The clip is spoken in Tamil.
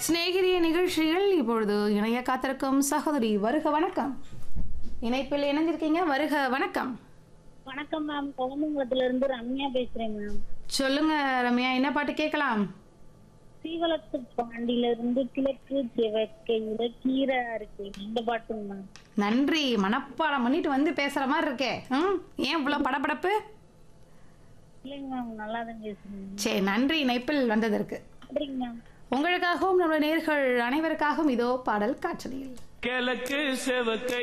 சிநேகிதிய நிகழ்ச்சியில் இப்பொழுது இணைய காத்திருக்கும் சகோதரி வருக வணக்கம் இணைப்பில் இணைஞ்சிருக்கீங்க வருக வணக்கம் வணக்கம் மேம் கோயம்புத்தூர்ல இருந்து ரம்யா பேசுறேன் மேம் சொல்லுங்க ரம்யா என்ன பாட்டு கேட்கலாம் சீவலத்து பாண்டியில இருந்து கிழக்கு கிழக்கையில கீரை இருக்கு இந்த பாட்டுங்க மேம் நன்றி மனப்பாடம் பண்ணிட்டு வந்து பேசுற மாதிரி இருக்கே ம் ஏன் இவ்வளோ படபடப்பு இல்லைங்க மேம் நல்லா தான் பேசுறேன் சரி நன்றி இணைப்பில் வந்ததற்கு நன்றிங்க மேம் உங்களுக்காகவும் நம்முடைய நேர்கள் அனைவருக்காகவும் இதோ பாடல் காட்சணியில் கிழக்கு செவக்கை